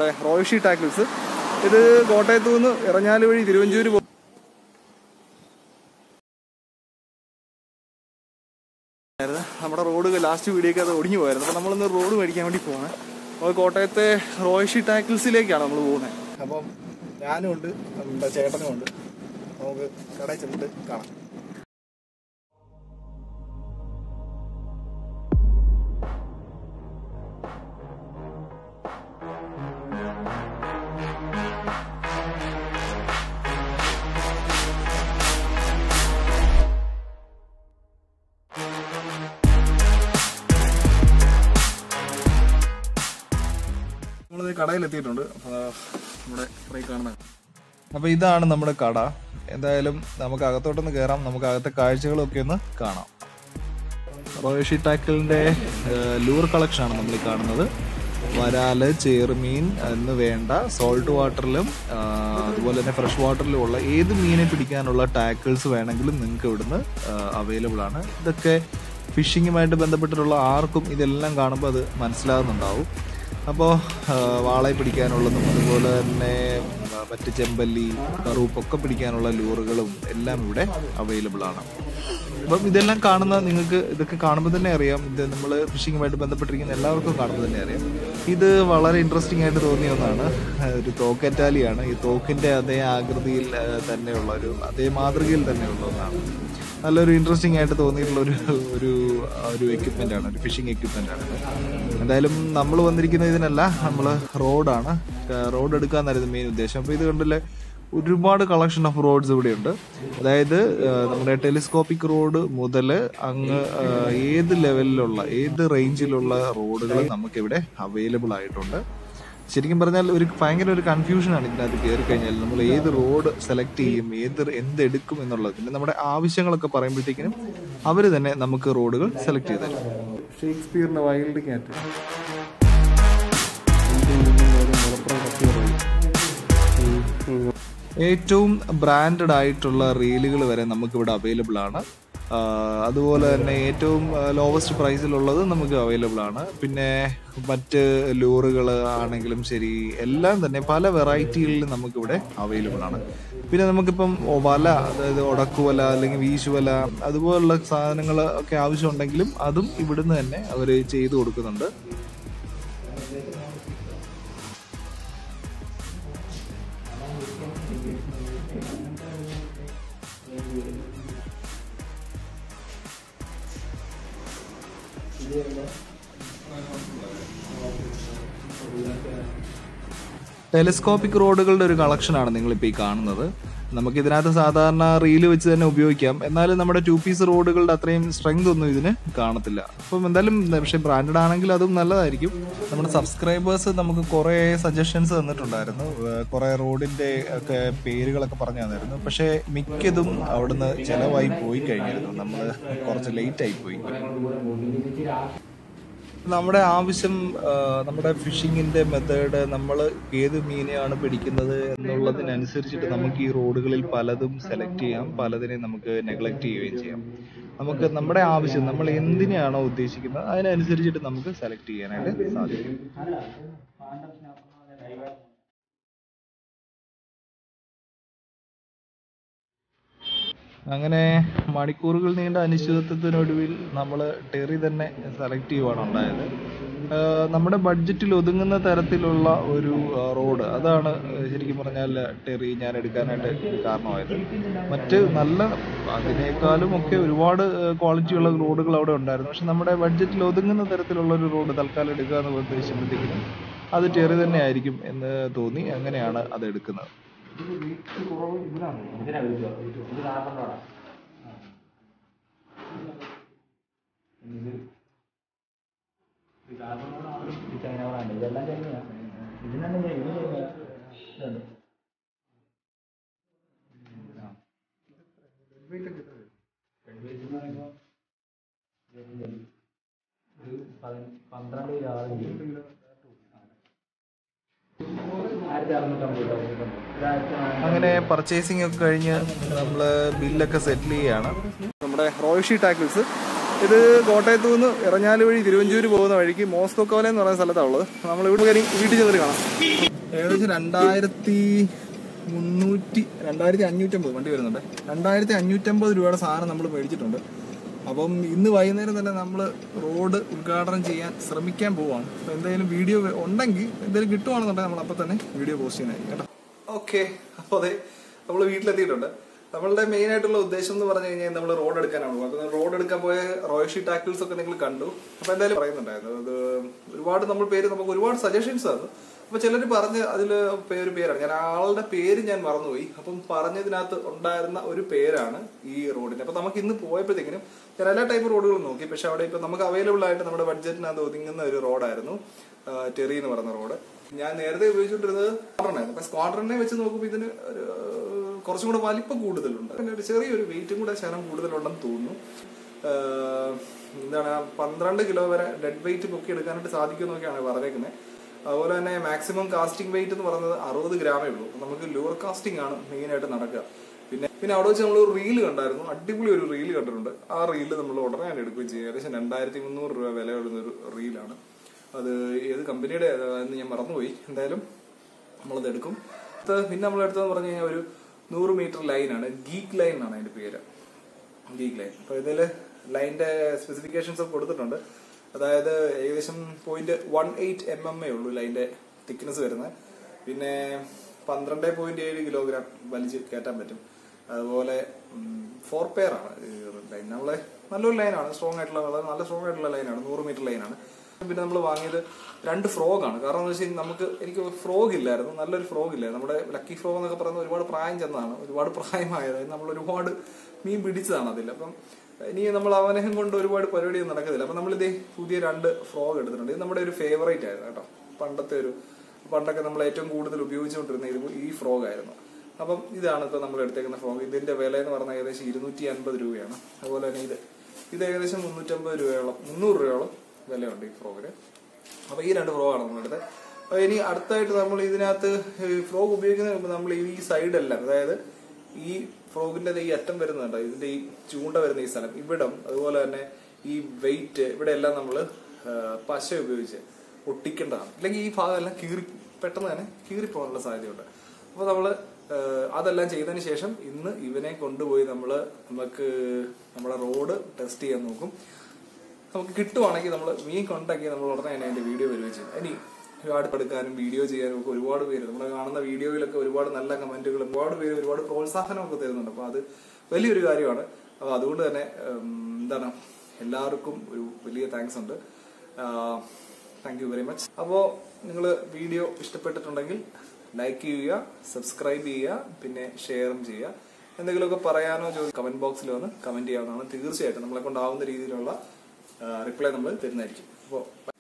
നമ്മുടെ റോയഷി ടാക്കിൾസ് ഇത് കോട്ടയത്തു നിന്ന് ഇറഞ്ഞാല് വഴി തിരുവഞ്ചൂര് പോ ആയിരുന്നു. നമ്മുടെ റോഡ് ലാസ്റ്റ് വീഡിയോക്ക് അത് ഒടിഞ്ഞു പോയായിരുന്നു അപ്പോൾ നമ്മളിന്ന് റോഡ് മേടിക്കാൻ വേണ്ടി പോവാണ് അപ്പോൾ കോട്ടയത്തെ റോയഷി ടാക്കിൾസിലേക്കാണ് നമ്മൾ പോകുന്നത് അപ്പം ഞാനും ഉണ്ട് നമ്മുടെ ചേട്ടനും ഉണ്ട് നമുക്ക് കടയിൽ ചെന്നിട്ട് കാണാം നമ്മളിത് കടയിൽ എത്തിയിട്ടുണ്ട് അപ്പോൾ നമ്മുടെ ഫ്രൈ കാണുന്നത് അപ്പോൾ ഇതാണ് നമ്മുടെ കട എന്തായാലും നമുക്ക് അകത്തോട്ടൊന്ന് കയറാം നമുക്ക് അകത്തെ കാഴ്ചകളൊക്കെ ഒന്ന് കാണാം റോയഷി ടാക്കിളിന്റെ ലൂർ കളക്ഷൻ ആണ് നമ്മൾ ഈ കാണുന്നത് വരാല് ചേറുമീൻ എന്ന് വേണ്ട സോൾട്ട് വാട്ടറിലും ആ, അതുപോലെ തന്നെ ഫ്രഷ് വാട്ടറിലും ഉള്ള ഏത് മീനെ പിടിക്കാനുള്ള ടാക്കിൾസ് വേണമെങ്കിലും നിങ്ങൾക്ക് ഇവിടുന്ന് അവൈലബിൾ ആണ് ഇതൊക്കെ ഫിഷിങ്ങുമായിട്ട് ബന്ധപ്പെട്ടിട്ടുള്ള ആർക്കും ഇതെല്ലാം കാണുമ്പോൾ അത് മനസ്സിലാകുന്നുണ്ടാവും അപ്പോൾ വാളയെ പിടിക്കാനുള്ളതും അതുപോലെ തന്നെ ആ, മറ്റ് ചെമ്പല്ലി കറുപ്പൊക്കെ പിടിക്കാനുള്ള ലൂറുകളും എല്ലാം ഇവിടെ അവൈലബിൾ ആണ് അപ്പം ഇതെല്ലാം കാണുന്ന നിങ്ങൾക്ക് ഇതൊക്കെ കാണുമ്പോൾ തന്നെ അറിയാം ഇത് നമ്മൾ ഫിഷിങ്ങുമായിട്ട് ബന്ധപ്പെട്ടിരിക്കുന്ന എല്ലാവർക്കും കാണുമ്പോൾ തന്നെ അറിയാം ഇത് വളരെ ഇൻട്രസ്റ്റിംഗ് ആയിട്ട് തോന്നിയ ഒന്നാണ് ഒരു തോക്കറ്റാലിയാണ് ഈ തോക്കിന്റെ അതേ ആകൃതിയിൽ ആ, തന്നെയുള്ള ഒരു അതേ മാതൃകയിൽ തന്നെയുള്ള ഒന്നാണ് നല്ലൊരു ഇൻട്രസ്റ്റിംഗ് ആയിട്ട് തോന്നിയിട്ടുള്ള ഒരു ഒരു ഒരു എക്യുപ്മെന്റ് ആണ് ഒരു ഫിഷിംഗ് എക്യുപ്മെന്റ് ആണ് എന്തായാലും നമ്മൾ വന്നിരിക്കുന്ന ഇതിനല്ല നമ്മൾ റോഡാണ് റോഡ് എടുക്കാന്നായിരുന്നു മെയിൻ ഉദ്ദേശം അപ്പോൾ ഇത് കണ്ടില്ലേ ഒരുപാട് കളക്ഷൻ ഓഫ് റോഡ്സ് ഇവിടെയുണ്ട് അതായത് ആ, നമ്മുടെ ടെലിസ്കോപ്പിക് റോഡ് മുതൽ അങ്ങ് ആ, ഏത് ലെവലിലുള്ള ഏത് റേഞ്ചിലുള്ള റോഡുകൾ നമുക്കിവിടെ അവൈലബിൾ ആയിട്ടുണ്ട് ശരിക്കും പറഞ്ഞാൽ ഒരു ഭയങ്കര ഒരു കൺഫ്യൂഷനാണ് ഇതിനകത്ത് കയറി കഴിഞ്ഞാൽ നമ്മൾ ഏത് റോഡ് സെലക്ട് ചെയ്യും ഏത് എന്തെടുക്കും എന്നുള്ളത് പിന്നെ നമ്മുടെ ആവശ്യങ്ങളൊക്കെ പറയുമ്പോഴത്തേക്കിനും അവർ തന്നെ നമുക്ക് റോഡുകൾ സെലക്ട് ചെയ്ത് തരും ഷേക്സ്പിയറിന്റെ വൈൽഡ് ക്യാറ്റ് ഏറ്റവും ബ്രാൻഡഡ് ആയിട്ടുള്ള റീലുകൾ വരെ നമുക്കിവിടെ അവൈലബിൾ ആണ് ആ, അതുപോലെ തന്നെ ഏറ്റവും ലോവസ്റ്റ് പ്രൈസിലുള്ളത് നമുക്ക് അവൈലബിൾ ആണ് പിന്നെ മറ്റ് ലൂറുകൾ ആണെങ്കിലും ശരി എല്ലാം തന്നെ പല വെറൈറ്റികളിൽ നമുക്കിവിടെ അവൈലബിൾ ആണ് പിന്നെ നമുക്കിപ്പം വല അതായത് ഉടക്കുവല അല്ലെങ്കിൽ വീശുവല അതുപോലുള്ള സാധനങ്ങൾ ഒക്കെ ആവശ്യമുണ്ടെങ്കിലും അതും ഇവിടുന്ന് തന്നെ അവർ ചെയ്തു കൊടുക്കുന്നുണ്ട് ടെലിസ്കോപ്പിക് റോഡുകളുടെ ഒരു കളക്ഷനാണ് നിങ്ങളിപ്പോൾ ഈ കാണുന്നത് നമുക്ക് ഇതിനകത്ത് സാധാരണ റീല് വെച്ച് തന്നെ ഉപയോഗിക്കാം എന്നാലും നമ്മുടെ ടു പീസ് റോഡുകളുടെ അത്രയും സ്ട്രെങ്ത് ഒന്നും ഇതിന് കാണത്തില്ല അപ്പം എന്തായാലും പക്ഷേ ബ്രാൻഡഡ് ആണെങ്കിൽ അതും നല്ലതായിരിക്കും നമ്മുടെ സബ്സ്ക്രൈബേഴ്സ് നമുക്ക് കുറേ സജഷൻസ് തന്നിട്ടുണ്ടായിരുന്നു ഏഹ് കുറേ റോഡിന്റെ ഒക്കെ പേരുകളൊക്കെ പറഞ്ഞു തന്നിരുന്നു പക്ഷേ മിക്കതും അവിടുന്ന് ചിലവായി പോയി കഴിഞ്ഞിരുന്നു നമ്മൾ കുറച്ച് ലേറ്റ് ആയി പോയി നമ്മുടെ ആവശ്യം ആ, നമ്മുടെ ഫിഷിങ്ങിന്റെ മെത്തേഡ് നമ്മൾ ഏത് മീനെയാണ് പിടിക്കുന്നത് എന്നുള്ളതിനനുസരിച്ചിട്ട് നമുക്ക് ഈ റോഡുകളിൽ പലതും സെലക്ട് ചെയ്യാം പലതിനെ നമുക്ക് നെഗ്ലക്ട് ചെയ്യുകയും ചെയ്യാം നമുക്ക് നമ്മുടെ ആവശ്യം നമ്മൾ എന്തിനെയാണോ ഉദ്ദേശിക്കുന്നത് അതിനനുസരിച്ചിട്ട് നമുക്ക് സെലക്ട് ചെയ്യാനായിട്ട് സാധിക്കും അങ്ങനെ മണിക്കൂറുകൾ നീണ്ട അനിശ്ചിതത്വത്തിനൊടുവിൽ നമ്മൾ ടെറി തന്നെ സെലക്ട് ചെയ്യുവാണ് ഉണ്ടായത് ആഹ് നമ്മുടെ ബഡ്ജറ്റിൽ ഒതുങ്ങുന്ന തരത്തിലുള്ള ഒരു റോഡ് അതാണ് ശരിക്കും പറഞ്ഞാൽ ടെറി ഞാൻ എടുക്കാനായിട്ട് കാരണമായത് മറ്റ് നല്ല അതിനേക്കാളും ഒക്കെ ഒരുപാട് ക്വാളിറ്റിയുള്ള റോഡുകൾ അവിടെ ഉണ്ടായിരുന്നു പക്ഷെ നമ്മുടെ ബഡ്ജറ്റിൽ ഒതുങ്ങുന്ന തരത്തിലുള്ള ഒരു റോഡ് തൽക്കാലം എടുക്കുക എന്ന് ഉദ്ദേശിച്ചപ്പോഴത്തേക്കിനും അത് ടെറി തന്നെ ആയിരിക്കും എന്ന് തോന്നി അങ്ങനെയാണ് അത് എടുക്കുന്നത് പന്ത്രണ്ട് കിലോ ആറ് കിലോ ആയിരത്തി അറുന്നൂറ്റമ്പത് രൂപ അങ്ങനെ പർച്ചേസിംഗ് ഒക്കെ കഴിഞ്ഞ് നമ്മൾ ബില്ലൊക്കെ സെറ്റിൽ ചെയ്യാണ് നമ്മുടെ റോയഷി ടാക്കിൾസ് ഇത് കോട്ടയത്തു നിന്ന് ഇറഞ്ഞാല് വഴി തിരുവഞ്ചൂര് പോകുന്ന വഴിക്ക് മോസ്കോ കോല എന്ന് പറയുന്ന സ്ഥലത്താണ് ഉള്ളത് നമ്മൾ ഇവിടെ കയറി വീട്ടിൽ ചെന്നിട്ട് കാണാം ഏകദേശം രണ്ടായിരത്തി മുന്നൂറ്റി രണ്ടായിരത്തി അഞ്ഞൂറ്റമ്പത് വണ്ടി വരുന്നുണ്ട് രണ്ടായിരത്തി അഞ്ഞൂറ്റമ്പത് രൂപയുടെ സാധനം നമ്മൾ മേടിച്ചിട്ടുണ്ട് അപ്പം ഇന്ന് വൈകുന്നേരം തന്നെ നമ്മൾ റോഡ് ഉദ്ഘാടനം ചെയ്യാൻ ശ്രമിക്കാൻ പോവാണ് അപ്പൊ എന്തെങ്കിലും വീഡിയോ ഉണ്ടെങ്കിൽ എന്തെങ്കിലും കിട്ടുവാണെന്നുണ്ടെങ്കിൽ നമ്മൾ അപ്പം തന്നെ വീഡിയോ പോസ്റ്റ് ചെയ്യുന്നതായിരിക്കും കേട്ടോ ഓക്കെ അപ്പോൾ അതെ നമ്മൾ വീട്ടിലെത്തിയിട്ടുണ്ട് നമ്മളുടെ മെയിൻ ആയിട്ടുള്ള ഉദ്ദേശം എന്ന് പറഞ്ഞു കഴിഞ്ഞാൽ നമ്മൾ റോഡ് എടുക്കാനാണ് അപ്പോൾ റോഡ് എടുക്കാൻ പോയ റോയഷി ടാക്കിൾസ് ഒക്കെ നിങ്ങൾ കണ്ടു അപ്പൊ എന്തായാലും പറയുന്നുണ്ടായിരുന്നു അത് ഒരുപാട് നമ്മൾ പേര് നമുക്ക് ഒരുപാട് സജഷൻസ് തന്നു അപ്പൊ ചിലർ പറഞ്ഞ് അതിൽ പേര് പേരാണ് ഞാൻ ആളുടെ പേര് ഞാൻ മറന്നുപോയി അപ്പം പറഞ്ഞതിനകത്ത് ഉണ്ടായിരുന്ന ഒരു പേരാണ് ഈ റോഡിന് അപ്പൊ നമുക്ക് ഇന്ന് പോയപ്പോഴത്തേക്കിനും ഞാൻ എല്ലാ ടൈപ്പ് റോഡുകളും നോക്കി പക്ഷെ അവിടെ ഇപ്പൊ നമുക്ക് അവൈലബിൾ ആയിട്ട് നമ്മുടെ ബഡ്ജറ്റിനകത്ത് ഒതുങ്ങുന്ന ഒരു റോഡായിരുന്നു ആ, ടെറി എന്ന് പറയുന്ന റോഡ് ഞാൻ നേരത്തെ ഉപയോഗിച്ചുകൊണ്ടിരുന്നത് സ്ക്വാഡ്രനായിരുന്നു അപ്പൊ സ്ക്വാഡ്രനെ വെച്ച് നോക്കുമ്പോൾ ഇതിന് ഒരു കുറച്ചും കൂടെ വലിപ്പം കൂടുതലുണ്ട് പിന്നെ ഒരു ചെറിയൊരു വെയിറ്റും കൂടെ ശരം കൂടുതലുണ്ടെന്ന് തോന്നുന്നു ആഹ് എന്താണ് പന്ത്രണ്ട് കിലോ വരെ ഡെഡ് വെയിറ്റ് പൊക്കി എടുക്കാനായിട്ട് സാധിക്കുമെന്നൊക്കെയാണ് പറഞ്ഞേക്കുന്നത് അതുപോലെ തന്നെ മാക്സിമം കാസ്റ്റിംഗ് വെയിറ്റ് എന്ന് പറയുന്നത് അറുപത് ഗ്രാമേ ഉള്ളൂ അപ്പൊ നമുക്ക് ലൂർ കാസ്റ്റിംഗ് ആണ് മെയിൻ ആയിട്ട് നടക്കുക പിന്നെ പിന്നെ അവിടെ വെച്ച് നമ്മൾ ഒരു റീല് കണ്ടായിരുന്നു അടിപൊളി ഒരു റീല് കണ്ടിട്ടുണ്ട് ആ റീല് നമ്മൾ ഉടനെ തന്നെ എടുക്കുകയും ചെയ്യും ഏകദേശം രണ്ടായിരത്തി മുന്നൂറ് രൂപ വില വരുന്ന ഒരു റീലാണ് അത് ഏത് കമ്പനിയുടെ എന്ന് ഞാൻ മറന്നുപോയി എന്തായാലും നമ്മളത് എടുക്കും അത് പിന്നെ നമ്മൾ എടുത്തതെന്ന് പറഞ്ഞു കഴിഞ്ഞാൽ ഒരു നൂറ് മീറ്റർ ലൈനാണ് ഗീക്ക് ലൈൻ എന്നാണ് അതിന്റെ പേര് ഗീക്ക് ലൈൻ അപ്പൊ ഇതില് ലൈനിന്റെ സ്പെസിഫിക്കേഷൻസ് ഒക്കെ കൊടുത്തിട്ടുണ്ട് അതായത് ഏകദേശം point one eight M M എ ഉള്ളൂ ലൈനിന്റെ തിക്നെസ് വരുന്നത് പിന്നെ പന്ത്രണ്ട് പോയിന്റ് ഏഴ് കിലോഗ്രാം വലിച്ച് കയറ്റാൻ പറ്റും അതുപോലെ ഫോർ പെയർ ആണ് ലൈൻ നമ്മളെ നല്ലൊരു ലൈനാണ് സ്ട്രോങ് ആയിട്ടുള്ള വളരെ നല്ല സ്ട്രോങ് ആയിട്ടുള്ള ലൈനാണ് നൂറ് മീറ്റർ ലൈനാണ് പിന്നെ നമ്മൾ വാങ്ങിയത് രണ്ട് ഫ്രോഗ് ആണ് കാരണം എന്ന് വെച്ച് കഴിഞ്ഞാൽ നമുക്ക് എനിക്ക് ഫ്രോഗ് ഇല്ലായിരുന്നു നല്ലൊരു ഫ്രോഗ് ഇല്ലായിരുന്നു നമ്മുടെ ലക്കി ഫ്രോഗ് എന്നൊക്കെ പറയുന്നത് ഒരുപാട് പ്രായം ചെന്നതാണ് ഒരുപാട് പ്രായമായത് നമ്മൾ ഒരുപാട് മീൻ പിടിച്ചതാണ് അതിൽ അപ്പം ഇനി നമ്മൾ അവനഹം കൊണ്ട് ഒരുപാട് പരിപാടിയൊന്നും നടക്കുന്നില്ല അപ്പം നമ്മളിതേ പുതിയ രണ്ട് ഫ്രോഗ് എടുത്തിട്ടുണ്ട് ഇത് നമ്മുടെ ഒരു ഫേവറേറ്റ് ആയിരുന്നു കേട്ടോ പണ്ടത്തെ ഒരു പണ്ടൊക്കെ നമ്മൾ ഏറ്റവും കൂടുതൽ ഉപയോഗിച്ചുകൊണ്ടിരുന്ന ഇത് ഈ ഫ്രോഗ് ആയിരുന്നു അപ്പം ഇതാണ് ഇപ്പൊ നമ്മൾ എടുത്തേക്കുന്ന ഫ്രോഗ് ഇതിന്റെ വില എന്ന് പറഞ്ഞാൽ ഏകദേശം ഇരുന്നൂറ്റി അൻപത് രൂപയാണ് അതുപോലെ തന്നെ ഇത് ഇത് ഏകദേശം മുന്നൂറ്റമ്പത് രൂപയോളം മുന്നൂറ് രൂപയോളം വിലയുണ്ട് ഈ ഫ്രോഗിന് അപ്പൊ ഈ രണ്ട് ഫ്രോഗാണ് നമ്മളെടുത്തത് അപ്പൊ ഇനി അടുത്തായിട്ട് നമ്മൾ ഇതിനകത്ത് ഫ്രോഗ് ഉപയോഗിക്കുന്നതിന് മുമ്പ് നമ്മൾ ഈ സൈഡെല്ലാം അതായത് ഈ ഫ്രോഗിന്റെ ഈ അറ്റം വരുന്നുണ്ട് ഇതിന്റെ ഈ ചൂണ്ട വരുന്ന ഈ സ്ഥലം ഇവിടം അതുപോലെ തന്നെ ഈ വെയിറ്റ് ഇവിടെ എല്ലാം നമ്മൾ പശ ഉപയോഗിച്ച് ഒട്ടിക്കേണ്ടതാണ് അല്ലെങ്കിൽ ഈ ഭാഗം എല്ലാം കീറി പെട്ടെന്ന് തന്നെ കീറിപ്പോകാനുള്ള സാധ്യതയുണ്ട് അപ്പൊ നമ്മള് ഏഹ്, അതെല്ലാം ചെയ്തതിന് ശേഷം ഇന്ന് ഇവനെ കൊണ്ടുപോയി നമ്മള് നമുക്ക് നമ്മുടെ റോഡ് ടെസ്റ്റ് ചെയ്യാൻ നോക്കും നമുക്ക് കിട്ടുവാണെങ്കിൽ നമ്മൾ മീൻ കോണ്ടാക്ട് നമ്മൾ ഉടനെ തന്നെ അതിന്റെ വീഡിയോ വരികയും ചെയ്യും ഇനി ഒരുപാട് എടുക്കാനും വീഡിയോ ചെയ്യാനും ഒക്കെ ഒരുപാട് പേര് നമ്മൾ കാണുന്ന വീഡിയോയിലൊക്കെ ഒരുപാട് നല്ല കമന്റുകളും ഒരുപാട് പേര് ഒരുപാട് പ്രോത്സാഹനമൊക്കെ തരുന്നുണ്ട് അപ്പൊ അത് വലിയൊരു കാര്യമാണ് അപ്പൊ അതുകൊണ്ട് തന്നെ ഉം, എന്താണ് എല്ലാവർക്കും ഒരു വലിയ താങ്ക്സ് ഉണ്ട് താങ്ക് യു വെരി മച്ച് അപ്പോൾ നിങ്ങൾ വീഡിയോ ഇഷ്ടപ്പെട്ടിട്ടുണ്ടെങ്കിൽ ലൈക്ക് ചെയ്യുക സബ്സ്ക്രൈബ് ചെയ്യുക പിന്നെ ഷെയറും ചെയ്യുക എന്തെങ്കിലുമൊക്കെ പറയാനോ ചോദിക്കും കമന്റ് ബോക്സിൽ വന്ന് കമന്റ് ചെയ്യാവുന്നതാണ് തീർച്ചയായിട്ടും നമ്മളെ കൊണ്ടാവുന്ന രീതിയിലുള്ള റിപ്ലൈ നമ്മൾ തരുന്നതായിരിക്കും അപ്പോൾ